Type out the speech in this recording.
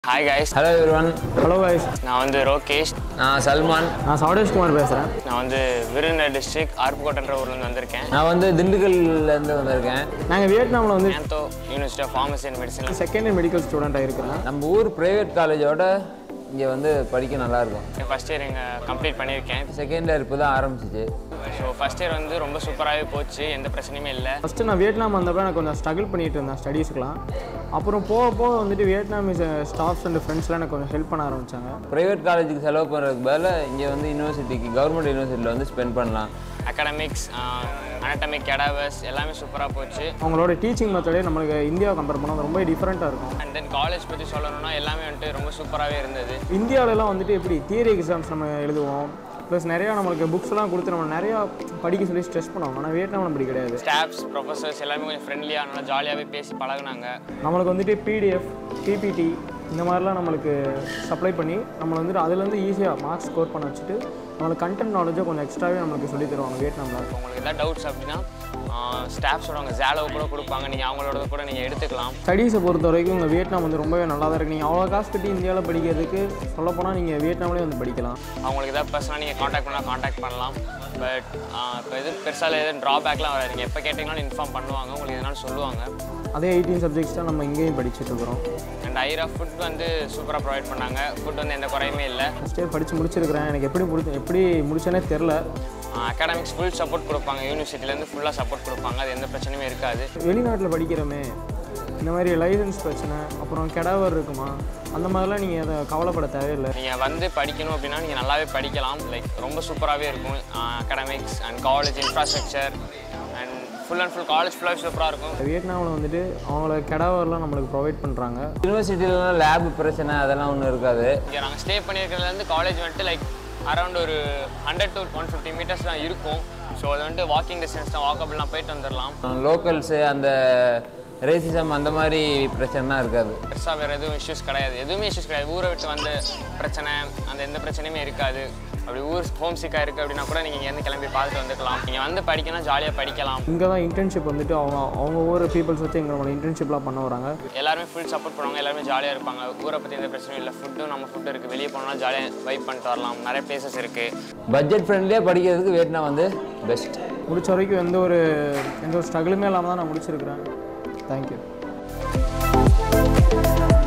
hi guys hello everyone hello guys நான் வந்து ரோகேஷ் நான் சல்மான் நான் சௌடேஷ் குமார் பேசுகிறேன் நான் வந்து விருதுநகர் டிஸ்ட்ரிக்ட் ஆர்ப்புக்கோட்டன்ற ஊர்லேருந்து வந்திருக்கேன் நான் வந்து திண்டுக்கல்லேருந்து வந்திருக்கேன் நாங்கள் வியட்நாமில் வந்து ஆந்தோ university of pharmacy and medicine second year medical ஸ்டூடெண்ட்டாக இருக்கிறேன் நம்ம ஊர் ப்ரைவேட் காலேஜோட இங்கே வந்து படிக்க நல்லாயிருக்கும் ஃபஸ்ட் இயர் இங்கே கம்ப்ளீட் பண்ணியிருக்கேன் செகண்ட் இயர் இப்போ தான் ஆரம்பிச்சிச்சு ஸோ ஃபஸ்ட் இயர் வந்து ரொம்ப சூப்பராகவே போச்சு எந்த பிரச்சனையுமே இல்லை ஃபஸ்ட்டு நான் வியட்நாம் வந்தப்போ எனக்கு கொஞ்சம் ஸ்ட்ரகிள் பண்ணிட்டு இருந்தேன் ஸ்டடீஸ்க்குலாம் அப்புறம் போக போக வந்துட்டு வியட்நாமிஸ் ஸ்டாஃப்ஸ் அண்ட் ஃப்ரெண்ட்ஸ்லாம் எனக்கு கொஞ்சம் ஹெல்ப் பண்ண ஆரம்பித்தாங்க ப்ரைவேட் காலேஜுக்கு செலவு பண்ணுறதுக்கு பதிலாக இங்கே வந்து யூனிவர்சிட்டிக்கு கவர்மெண்ட் யூனிவர்சிட்டியில் வந்து ஸ்பெண்ட் பண்ணலாம் அகாடமிக்ஸ் அனட்டமிக் கேடாவர்ஸ் எல்லாமே சூப்பராக போச்சு அவங்களோட டீச்சிங் மெத்தடே நம்மளுக்கு இந்தியாவை கம்பேர் பண்ணால் ரொம்ப டிஃப்ரெண்ட்டாக இருக்கும் அண்ட் தென் காலேஜ் பற்றி சொல்லணும்னா எல்லாமே வந்துட்டு ரொம்ப சூப்பராகவே இருந்தது இந்தியாவிலலாம் வந்துட்டு எப்படி தியரி எக்ஸாம்ஸ் நம்ம எழுதுவோம் ப்ளஸ் நிறையா நம்மளுக்கு புக்ஸ்லாம் கொடுத்து நம்ம நிறையா படிக்க சொல்லி ஸ்ட்ரெஸ் பண்ணுவாங்க ஆனால் வியட்நாமில் அப்படி கிடையாது ஸ்டாஃப்ஸ் ப்ரொஃபஸர்ஸ் எல்லாமே கொஞ்சம் ஃப்ரெண்ட்லியாக நல்லா ஜாலியாகவே பேசி பழகுனாங்க நம்மளுக்கு வந்துட்டு பிடிஎஃப் பிபிடி இந்த மாதிரிலாம் நம்மளுக்கு சப்ளை பண்ணி நம்மளை வந்துட்டு அதுலேருந்து ஈஸியாக மார்க்ஸ் ஸ்கோர் பண்ண வச்சுட்டு நம்மளுக்கு கண்டென்ட் நாலேஜை கொஞ்சம் எக்ஸ்ட்ராவே நம்மளுக்கு சொல்லி தருவாங்க வியட்நாமில் உங்களுக்கு எதாவது டவுட்ஸ் அப்படின்னா ஸ்டாஃப்ஸோட அவங்க ஜேலோ கூட கொடுப்பாங்க நீங்கள் அவங்களோட கூட நீங்கள் எடுத்துக்கலாம் ஸ்டடீஸை பொறுத்த வரைக்கும் உங்கள் வியட்நாம் வந்து ரொம்பவே நல்லா தான் இருக்குது நீங்கள் அவ்வளோ காசு கட்டி இந்தியாவில் படிக்கிறதுக்கு சொல்லப்போனால் நீங்கள் வியட்நாம்லேயே வந்து படிக்கலாம் அவங்களுக்கு ஏதாவது பர்சனலாக நீங்கள் காண்டாக்ட் பண்ணால் காண்டாக்ட் பண்ணலாம் பட் இப்போ எது பெருசாக எதுவும் ட்ராபேக்லாம் வராது நீங்கள் எப்போ கேட்டிங்கனாலும் இன்ஃபார்ம் பண்ணுவாங்க உங்களுக்கு எதனாலும் சொல்லுவாங்க அதே எயிட்டீன் சப்ஜெக்ட்ஸ் தான் நம்ம இங்கேயும் படிச்சுட்டு இருக்கிறோம் அண்ட் ஐரா ஃபுட் வந்து சூப்பராக ப்ரொவைட் பண்ணாங்க ஃபுட் வந்து எந்த குறையுமே இல்லை ஃபஸ்ட் இயர் படித்து முடிச்சிருக்கிறேன் எனக்கு எப்படி முடிச்சு எப்படி முடிச்சேனே தெரில அகாடமிக்ஸ் ஃபுல் சப்போர்ட் கொடுப்பாங்க யூனிவர்சிட்டிலேருந்து ஃபுல்லாக சப்போர்ட் கொடுப்பாங்க அது எந்த பிரச்சனையுமே இருக்காது வெளிநாட்டில் படிக்கிறோமே இந்த மாதிரி லைசன்ஸ் பிரச்சனை அப்புறம் கெடாவர் இருக்குமா அந்த மாதிரிலாம் நீங்கள் அதை கவலைப்பட தேவையில்லை நீங்கள் வந்து படிக்கணும் அப்படின்னா நீங்கள் நல்லாவே படிக்கலாம் லைக் ரொம்ப சூப்பராகவே இருக்கும் academics and college infrastructure and full and full college ஃபுல்லாக சூப்பராக இருக்கும் வியட்நாமில் வந்துட்டு அவங்கள கெடாவர்லாம் நம்மளுக்கு ப்ரொவைட் பண்ணுறாங்க யூனிவர்சிட்டிலலாம் லேப் பிரச்சனை அதெல்லாம் ஒன்றும் இருக்காது இங்கே நாங்கள் ஸ்டே பண்ணியிருக்கிறதுலேருந்து காலேஜ் வந்துட்டு லைக் அரௌண்ட் ஒரு hundred to one fifty meters தான் இருக்கும் ஸோ அது வந்துட்டு வாக்கிங் டிஸ்டன்ஸ் தான் வாக்கபிள்லாம் போயிட்டு வந்துடலாம் லோக்கல்ஸு அந்த ரேசிசம் அந்த மாதிரி பிரச்சனைலாம் இருக்காது பெருசாக வேறு எதுவும் இஷ்யூஸ் கிடையாது எதுவுமே இஷ்யூஸ் கிடையாது ஊரை விட்டு வந்த பிரச்சனை அந்த எந்த பிரச்சனையுமே இருக்காது அப்படி ஊர் ஹோம் சிக்காக இருக்குது அப்படின்னா கூட நீங்கள் இங்கேருந்து கிளம்பி பார்த்துட்டு வந்துக்கலாம் நீங்கள் வந்து படிக்கணும் ஜாலியாக படிக்கலாம் இங்கே தான் இன்டர்ன்ஷிப் வந்துட்டு அவங்க அவங்க ஊர் பீப்புள்ஸ் வச்சு எங்களோட இன்டர்ன்ஷிப்லாம் பண்ண வராங்க எல்லாருமே ஃபுல் சப்போர்ட் பண்ணுவாங்க எல்லாருமே ஜாலியாக இருப்பாங்க ஊரை பற்றி எந்த பிரச்சனையும் இல்லை ஃபுட்டும் நம்ம ஃபுட்டு இருக்குது வெளியே போனால் ஜாலியாக வைப் பண்ணிட்டு வரலாம் நிறைய பிளேசஸ் இருக்குது பட்ஜெட் ஃப்ரெண்ட்லியாக படிக்கிறதுக்கு வியட்நாம் வந்து பெஸ்ட் முடிச்ச வரைக்கும் எந்த ஒரு எந்த ஒரு ஸ்ட்ரகிளுமே இல்லாமல் தான் நான் முடிச்சிருக்கிறேன் தேங்க்யூ